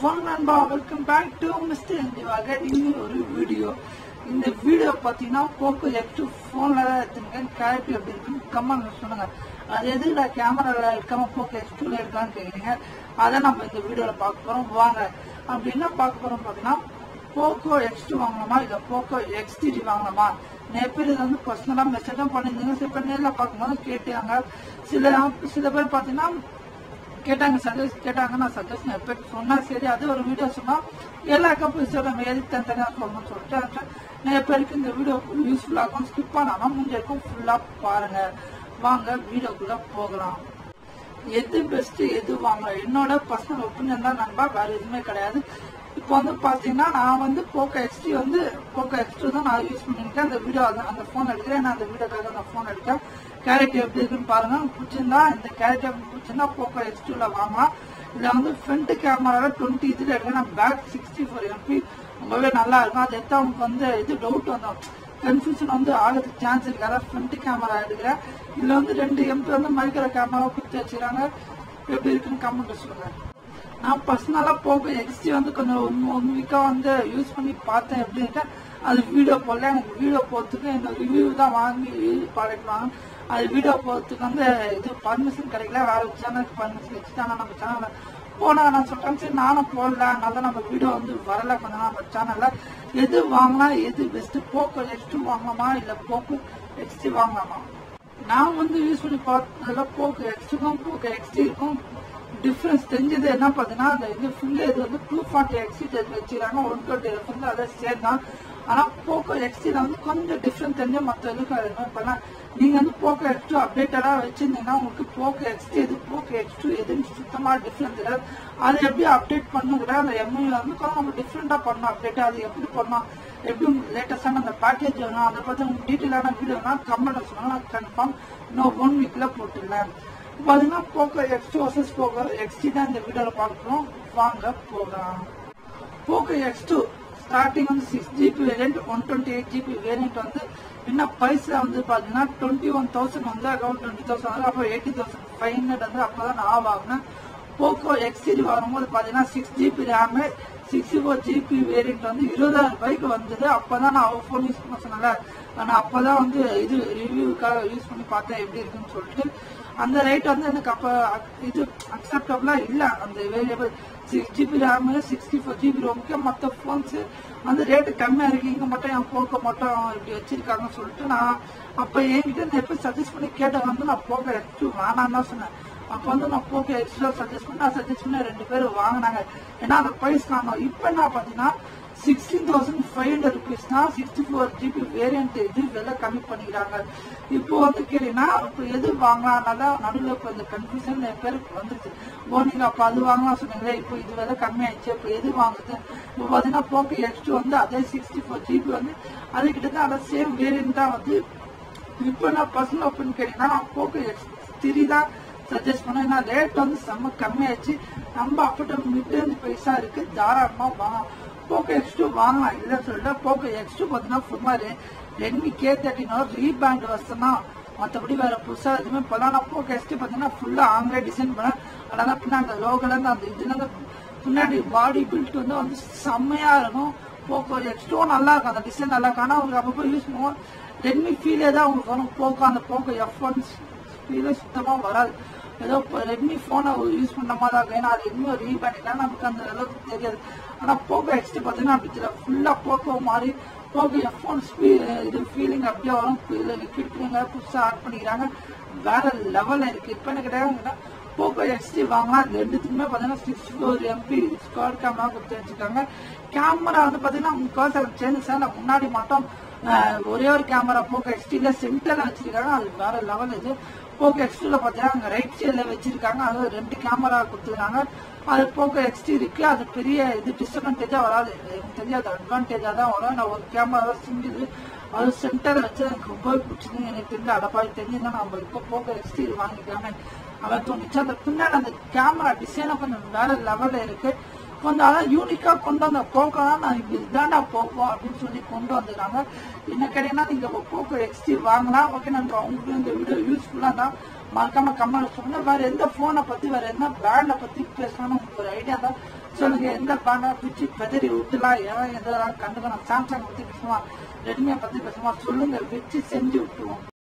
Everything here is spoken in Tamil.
வாங்க நண்பா வெல்கம் பேக் டு மிஸ்டர் இந்திவாக இன்னும் ஒரு வீடியோ இந்த வீடியோ பார்த்தீங்கன்னா போக்கோ எக்ஸ் டூ ஃபோனில் தான் எடுத்துருக்கேன் கேரக்டர் எப்படி இருக்குன்னு கமெண்ட் சொல்லுங்க அது எதுல கேமராவில் எடுக்காம போக்கோ எக்ஸ் டூல எடுக்கலாம்னு கேட்குறீங்க அதை நம்ம இந்த வீடியோவில் பார்க்க போகிறோம் வாங்க அப்படி என்ன பார்க்க போகிறோம் பார்த்தீங்கன்னா போக்கோ எக்ஸ் டூ வாங்கலாமா இல்லை போக்கோ எக்ஸ் த்ரீ வாங்கலாமா நிறைய பேர் இது வந்து பர்சனலாக மெசேஜும் பண்ணியிருந்தீங்க சில பேர் நேரில் பார்க்கும்போது கேட்டாங்க சில சில பேர் பார்த்தீங்கன்னா கேட்டாங்க சஜஸ்ட் கேட்டாங்க நான் சஜஷன் எப்போ சொன்னா சரி அது ஒரு வீடியோ சொன்னா எல்லா கப்பல்ஸும் நம்ம எதுக்கு தனித்தனியாக சொல்லணும்னு சொல்லிட்டு அதுக்கு நிறைய பேருக்கு இந்த வீடியோ யூஸ்ஃபுல்லாகும் ஸ்கிப் பண்ணாமல் முடிஞ்சிருக்கும் ஃபுல்லாக பாருங்க வாங்க வீடியோக்குள்ள போகலாம் எது பெஸ்ட் எது வாங்கலாம் என்னோட பர்சனல் ஒப்பீனியன் தான் நண்பா வேற எதுவுமே கிடையாது இப்போ வந்து பாத்தீங்கன்னா நான் வந்து போக்கோ எக்ஸ்டி வந்து போக்கோ எக்ஸ்டி தான் நான் யூஸ் பண்ணிருக்கேன் அந்த வீடியோ அந்த ஃபோன் எடுக்கிறேன் நான் அந்த வீடியோக்காக அந்த ஃபோன் எடுத்தேன் கேரக்டர் எப்படி இருக்குன்னு பாருங்க பிடிச்சிருந்தா இந்த கேரக்டர் பிடிச்சிருந்தா போக்கோ எக்ஸ்டில வாங்கலாம் இதுல வந்து ஃப்ரண்ட் கேமரால டுவெண்ட்டி இதுல எடுக்கிறேன் பேக் சிக்ஸ்டி ஃபோர் எம்பி ரொம்பவே நல்லா இருக்கும் அது எடுத்தா உங்களுக்கு வந்து இது டவுட் வந்தோம் கன்ஃபியூஷன் வந்து ஆகிறதுக்கு சான்ஸ் இருக்கு அதாவது ஃப்ரண்ட் கேமரா எடுக்கிறேன் இதுல வந்து ரெண்டு எம்பி வந்து மைக்ரோ கேமரா குத்தி வச்சுக்கிறாங்க எப்படி இருக்குன்னு கமெண்ட் சொல்லுங்க நான் பர்சனலா போக எக்ஸ்டி வந்து கொஞ்சம் ஒன் ஒன் வீக்கா வந்து யூஸ் பண்ணி பார்த்தேன் எப்படி இருக்கு அது வீடியோ போடல எனக்கு வீடியோ போறதுக்கு என்னோட ரிவ்யூ தான் வாங்கி ப்ராடக்ட் வாங்க அது வீடியோ போறதுக்கு வந்து இது பர்மிஷன் கிடைக்கல வேற சேனலுக்கு பர்மிஷன் வச்சுட்டாங்க நம்ம சேனல்ல போனா நான் சொல்றேன் சரி நானும் போடல அதனால நம்ம வீடியோ வந்து வரல கொஞ்சம் நம்ம சேனல்ல எது வாங்கலாம் எது பெஸ்ட் போக்கோ எக்ஸ்டி வாங்கலாமா இல்ல போக்கோ எக்ஸ்டி வாங்கலாமா நான் வந்து யூஸ் பண்ணி பார்த்ததுல போக்கோ எக்ஸ்டிக்கும் போக்கோ எக்ஸ்டிக்கும் டிஃபரன்ஸ் தெரிஞ்சது என்ன பார்த்தீங்கன்னா அந்த இது ஃபுல்லு இது வந்து டூ ஃபார்ட்டி எக்ஸிட் வச்சுக்கிறாங்க ஒன் டுவெண்ட்டி வந்து அதை சேர் தான் ஆனால் போக்கோ எக்ஸில வந்து கொஞ்சம் டிஃப்ரெண்ட் தெரிஞ்சு மற்ற இதுக்கு அது என்ன பண்ணலாம் நீங்கள் வந்து போக்கோ எக்ஸ் டூ அப்டேட்டடாக வச்சிருந்தீங்கன்னா உங்களுக்கு போக்கோ எக்ஸ் எது போக்கோ எக்ஸ் டூ எதுன்னு சுத்தமாக டிஃப்ரெண்ட் தெரியாது அதை எப்படி அப்டேட் பண்ணுங்கிற அந்த எம்ஐ வந்து கொஞ்சம் நம்ம டிஃப்ரெண்டாக பண்ணணும் அப்டேட் அது எப்படி பண்ணலாம் எப்படி லேட்டஸ்டான அந்த பேக்கேஜ் வேணும் அதை பற்றி உங்களுக்கு டீட்டெயிலான வீடியோ வேணும் கமெண்ட் சொன்னால் கன்ஃபார்ம் இன்னும் ஒன் வீக்கில் போட்டுடலாம் பாத்தீங்கன்னா Poco X versus Poco XT தான் இந்த வீடியோல பார்க்கிறோம் வாங்க போகலாம் போக்கோ எக்ஸ் டூ ஸ்டார்டிங் வந்து six GB variant one twenty eight GB variant வந்து என்ன பிரைஸ்ல வந்து பாத்தீங்கன்னா டுவெண்ட்டி ஒன் தௌசண்ட் வந்து அக்கௌண்ட் டுவெண்ட்டி தௌசண்ட் வந்து அப்போ எயிட்டி தௌசண்ட் ஃபைவ் ஹண்ட்ரட் வந்து அப்பதான் நான் வாங்கினேன் போக்கோ எக்ஸ்டி வரும்போது பாத்தீங்கன்னா six GB RAM sixty four GB variant வந்து இருபதாயிரம் ரூபாய்க்கு வந்தது அப்பதான் நான் அவர் ஃபோன் யூஸ் பண்ண சொன்னல நான் அப்பதான் வந்து இது ரிவ்யூக்காக யூஸ் பண்ணி பார்த்தேன் எப்படி இருக்குன்னு சொல்லிட்டு அந்த ரேட் வந்து எனக்கு அப்ப இது அக்செப்டபிளா இல்ல அந்த variable six GB RAM sixty four GB ரோமுக்கு மற்ற போன்ஸ் வந்து ரேட்டு கம்மியா இருக்கு இங்க மட்டும் என் போக்கோ மட்டும் இப்படி வச்சிருக்காங்கன்னு சொல்லிட்டு நான் அப்ப என்கிட்ட நான் எப்ப சஜஸ்ட் பண்ணி கேட்ட வந்து நான் போக்கோ எக்ஸ்ட்ரூ வேணான்னு தான் சொன்னேன் அப்ப வந்து நான் போக்கோ எக்ஸ்ட்ரா சஜஸ்ட் பண்ணி நான் சஜஸ்ட் பண்ணி ரெண்டு பேரும் வாங்கினாங்க ஏன்னா அந்த பிரைஸ் காணும் இப்ப என்ன பாத்தீங்கன்னா சிக்ஸ்டீன் தௌசண்ட் ஃபைவ் ஹண்ட்ரட் ருபீஸ்னா சிக்ஸ்டி ஃபோர் ஜிபி வேரியன்ட் இது விலை கம்மி பண்ணிக்கிறாங்க இப்போ வந்து கேட்டீங்கன்னா இப்போ எது வாங்கலாம்னால நடுவில் இப்போ இந்த கன்ஃபியூஷன் நிறைய பேருக்கு வந்துருச்சு ஓ நீங்க அப்போ அது வாங்கலாம் சொன்னீங்களே இப்போ இது விலை கம்மியாயிடுச்சு இப்போ எது வாங்குது இப்போ பார்த்தீங்கன்னா போக்கோ எக்ஸ்ட் வந்து அதே சிக்ஸ்டி ஃபோர் ஜிபி வந்து அது கிட்டத்தட்ட அதை சேம் வேரியன்ட் தான் வந்து இப்போ நான் பர்சனல் ஒப்பீனியன் கேட்டீங்கன்னா நான் போக்கோ எக்ஸ் த்ரீ தான் சஜஸ்ட் பண்ணேன் ஏன்னா ரேட் வந்து செம்ம கம்மியாச்சு நம்ம அப்பட்ட மிட் ரேஞ்ச் பைசா இருக்கு தாராளமா வாங்கலாம் போக்கோ எக்ஸ் டூ வாங்கலாம் இல்லைன்னு சொல்லிட்டு போக்கோ எக்ஸ் டூ பார்த்தீங்கன்னா ஃபுல்லா ரெட்மி கே தேர்ட்டின் ரீபேண்ட் வருஷனா மற்றபடி வேற புதுசா எதுவுமே பண்ணலாம் நான் போக்கோ எக்ஸ் டூ பார்த்தீங்கன்னா ஃபுல்லா ஆங்கிலே டிசைன் பண்ணேன் அதனால பின்னாடி அந்த லோகல இருந்து அந்த இதுல இருந்து பின்னாடி பாடி பில்ட் வந்து வந்து செம்மையா இருக்கும் போக்கோ எக்ஸ் டூ நல்லா இருக்கும் அந்த டிசைன் நல்லா இருக்கும் ஆனா உங்களுக்கு அப்பப்போ யூஸ் பண்ணுவோம் ரெட்மி ஃபீலே தான் உங்களுக்கு வரும் போக்கோ அந்த போக்கோ எஃப் ஒன் ஃபீலே சுத்தமா வராது ஏதோ ரெட்மி போனை யூஸ் பண்ண மாதிரி தான் ஏன்னா அது ரெட்மி ரீபேண்ட் நமக்கு அந்த அளவுக்கு தெரியாது ஆனா போக்கோ எக்ஸ்டி பார்த்தீங்கன்னா அப்படி ஃபுல்லா போக்கோ மாதிரி போக்கோ எஃப்ஒன் இது ஃபீலிங் அப்படியே வரும் லிக்விட் கிளீனர் புதுசாக ஆட் பண்ணிக்கிறாங்க வேற லெவலில் இருக்கு இப்போ என்ன கிடையாது போக்கோ எக்ஸ்டி வாங்கலாம் இது ரெண்டுத்துக்குமே பார்த்தீங்கன்னா sixty four MP quad camera கொடுத்து வச்சிருக்காங்க கேமரா வந்து பார்த்தீங்கன்னா முக்கால்வாசி சேஞ்சஸ் சார் முன்னாடி மட்டும் ஒரே ஒரு கேமரா போக்கோ எக்ஸ்டில சென்டர்ல வச்சிருக்காங்க அது வேற லெவல் இது போக்கோ எக்ஸ்டில பார்த்தீங்கன்னா அங்கே ரைட் சைடில் வச்சிருக்காங்க அது ரெண்டு கேமரா கொடுத்துருக்காங்க அது போக்கோ எக்ஸ்டி இருக்கு அது பெரிய இது டிஸ்அட்வான்டேஜா வராது எனக்கு தெரிஞ்சு அது அட்வான்டேஜா தான் வரும் நான் ஒரு கேமரா சிங்கிள் அது சென்டர் வச்சு எனக்கு ரொம்ப பிடிச்சது எனக்கு தெரிஞ்ச அடப்பாய் தெரிஞ்சுதான் நம்ம இப்போ போக்கோ எக்ஸ்டி வாங்கிக்கலாமே அவன் தோணுச்சு அந்த பின்னாடி அந்த கேமரா டிசைனை கொஞ்சம் வேற லெவல்ல இருக்கு கொஞ்சம் அதான் யூனிக்கா கொண்டு வந்த போக்கோ தான் நான் இப்படி இதாண்டா போக்கோ அப்படின்னு சொல்லி கொண்டு வந்துருக்காங்க என்ன கேட்டீங்கன்னா நீங்க போக்கோ எக்ஸ்டி வாங்கலாம் ஓகே நண்பா உங்களுக்கு இந்த வீடியோ யூஸ்ஃபுல்லா தான் மறக்காம கமெண்ட் சொல்லுங்க வேற எந்த போனை பத்தி வேற எந்த பிராண்ட பத்தி பேசணும் உங்களுக்கு ஒரு ஐடியா தான் சொல்லுங்க எந்த பானை பிச்சு பெதறி விட்டுலாம் எவன் எதோ கண்டுக்கணும் சாம்சங் பத்தி பேசுவான் ரெட்மியை பத்தி பேசுவான் சொல்லுங்க வச்சு செஞ்சு விட்டுருவோம்